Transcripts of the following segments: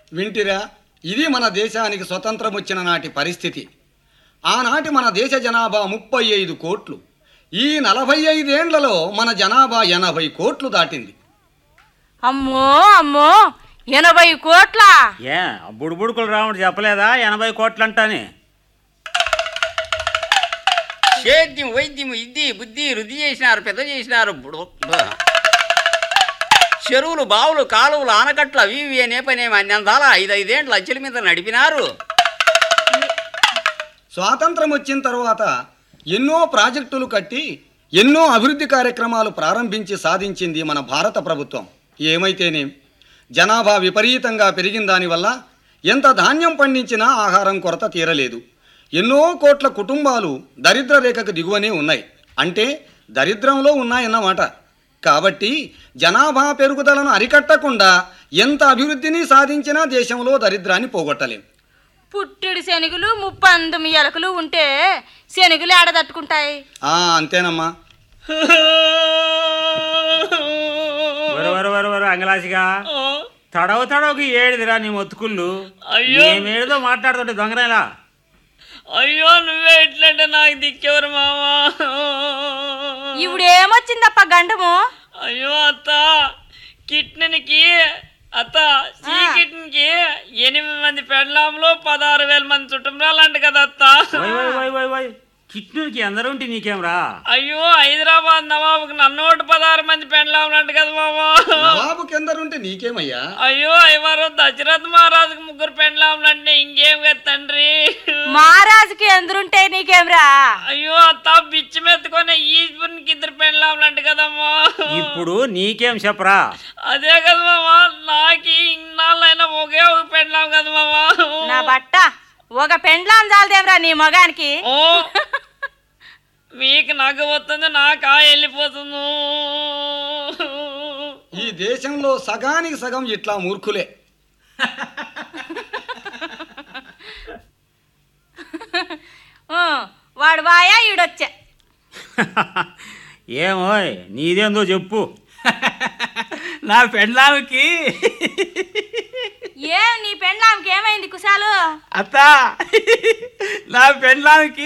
వింటిరా ఇది మన దేశానికి స్వతంత్రం వచ్చిన నాటి పరిస్థితి ఆనాటి మన దేశ జనాభా ముప్పై ఐదు కోట్లు ఈ నలభై ఐదేండ్లలో మన జనాభా ఎనభై కోట్లు దాటింది అమ్మో అమ్మో ఎనభై కోట్ల ఏ బుడుబుడుకులు రాముడు చెప్పలేదా ఎనభై కోట్లంటాని సేద్యం వైద్యం ఇద్ది బుద్ధి వృద్ధి చేసినారు పెద్ద చేసినారు బుడు- బ- చెరువులు బావులు కాలువలు ఆనకట్లు అవి ఇవి అనే పనేమి అన్నందాల ఐదు ఐదేండ్లు అచ్చుల మీద నడిపినారు స్వాతంత్రం వచ్చిన తర్వాత ఎన్నో ప్రాజెక్టులు కట్టి ఎన్నో అభివృద్ధి కార్యక్రమాలు ప్రారంభించి సాధించింది మన భారత ప్రభుత్వం ఏమైతేనేం జనాభా విపరీతంగా పెరిగిన దానివల్ల ఎంత ధాన్యం పండించినా ఆహారం కొరత తీరలేదు ఎన్నో కోట్ల కుటుంబాలు దరిద్ర రేఖకు దిగువనే ఉన్నాయి అంటే దరిద్రంలో ఉన్నాయన్నమాట కాబట్టి జనాభా పెరుగుదలను అరికట్టకుండా ఎంత అభివృద్ధిని సాధించినా దేశంలో దరిద్రాన్ని పోగొట్టలేం పుట్టిడి శనుగులు ముప్పందు ఎలకలు ఉంటే శనుగులు ఏడ తట్టుకుంటాయి ఆ, అంతేనమ్మా వరు వరు వరు వరు అంగలాసిగా తడవ తడవకి ఏడిదిరా నీ మొత్తుకుళ్ళు అయ్యో. మేమేదో మాట్లాడుతుంటే దొంగనేలా అయ్యో నువ్వే ఇట్లంటే నాకు దిక్కెవరు మావా ఇవిడేమొచ్చిందప్ప గండము అయ్యో అత్త కిట్ననికి అత్త ఈ కిట్నికి ఎనిమిది మంది పెండ్లాంలో పదహారు వేల మంది చుట్టంరాలంట కదా అత్త వై వై వై వై వై కిట్నూరికి అందరూ ఉంటే నీకేంరా అయ్యో హైదరాబాద్ నవాబుకి నన్ను ఒకటి పదహారు మంది పెండ్లాంలంట కదా మావా నవాబు కిందరుంటే నీకేమయ్యా అయ్యో అయ్యవారు దశరథ్ మహారాజుకి ముగ్గురు పెండ్లాంలంటే ఇంకేం కదా తండ్రి మహారాజుకి ఎందురుంటే నీకేమ్రా అయ్యో అత్త బిచ్చి మెత్తుకొని ఈశ్వరునికి ఇద్దరు పెండ్లాంలంట కదమ్మా ఇప్పుడు నీకేం చెప్పరా అదే కదా మామా నాకు ఇన్నాళ్ళైనా ఒకే ఒక పెండ్లాం కదా మామా నా బట్ట ఒక పెండ్లాం చాలదేమ్రా నీ మగానికి ఓ మీకు నగ వస్తుంది నాకా వెళ్ళిపోతుంది ఈ దేశంలో సగానికి సగం ఇట్లా మూర్ఖులే ఊ, వాడు వాయా ఈడొచ్చా ఏమోయ్ నీదేందో చెప్పు నా పెండ్లామికి ఏం నీ పెండ్లాంకి ఏమైంది కుశాలు అత్త నా పెండ్లామికి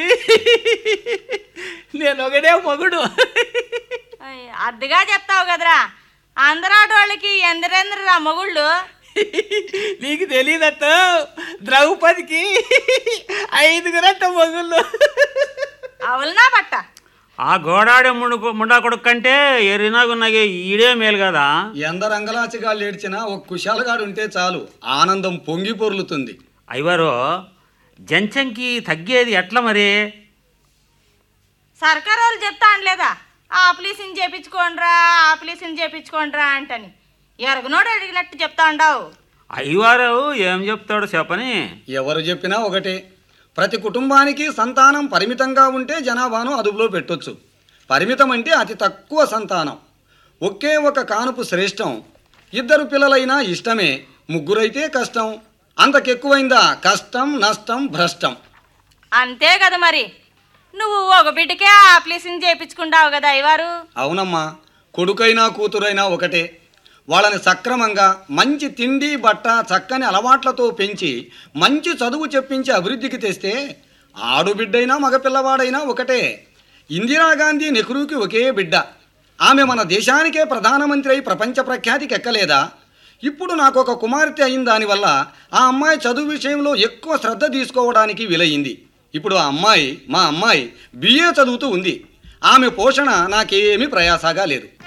నేను ఒకడే మొగుడు అయ్, అద్దెగా చెప్తావు కదరా అందరాటోళ్ళకి ఎందరెందరురా మొగుళ్ళు నీకు తెలియదత్త ద్రౌపదికి ఐదుగురంట మొగుళ్ళు అవులనా బట్ట ఆ గోడాడే ముండు ముండా కొడుకు కంటే ఎరినాగున్నగే ఈడే మేలు కదా ఎందరు అంగలాచిగాళ్ళు ఏడ్చినా ఒక కుశాలగాడు ఉంటే చాలు ఆనందం పొంగి పొర్లుతుంది అయ్యవారు జంచంకి తగ్గేది ఎట్లా మరి సర్కారు వాళ్ళు చెప్తా అనలేదా ఆపలీసుని చేపించుకోండిరా ఆపలీసుని చేపించుకోండిరా అంటని ఎరగనోడు అడిగినట్టు చెప్తా ఉండవు అయ్యవారు ఏం చెప్తాడు చెప్పని ఎవరు చెప్పినా ఒకటే ప్రతి కుటుంబానికి సంతానం పరిమితంగా ఉంటే జనాభాను అదుపులో పెట్టొచ్చు పరిమితం అంటే అతి తక్కువ సంతానం ఒకే ఒక కానుపు శ్రేష్టం ఇద్దరు పిల్లలైనా ఇష్టమే ముగ్గురైతే కష్టం అంతకెక్కువైందా కష్టం నష్టం భ్రష్టం అంతే కదా మరి నువ్వు ఒక బిడ్డకే ఆపలీసుని చేపించుకుంటావు కదా అయ్యవారు అవునమ్మా కొడుకైనా కూతురైనా ఒకటే వాళ్ళని సక్రమంగా మంచి తిండి బట్ట చక్కని అలవాట్లతో పెంచి మంచి చదువు చెప్పించి అభివృద్ధికి తెస్తే ఆడుబిడ్డైనా మగపిల్లవాడైనా ఒకటే ఇందిరాగాంధీ నెహ్రూకి ఒకే బిడ్డ ఆమె మన దేశానికే ప్రధానమంత్రి అయి ప్రపంచ ప్రఖ్యాతికి ఎక్కలేదా ఇప్పుడు నాకు ఒక కుమార్తె అయిన దానివల్ల ఆ అమ్మాయి చదువు విషయంలో ఎక్కువ శ్రద్ధ తీసుకోవడానికి వీలయ్యింది ఇప్పుడు ఆ అమ్మాయి మా అమ్మాయి బిఏ చదువుతూ ఉంది ఆమె పోషణ నాకేమీ ప్రయాసగా లేదు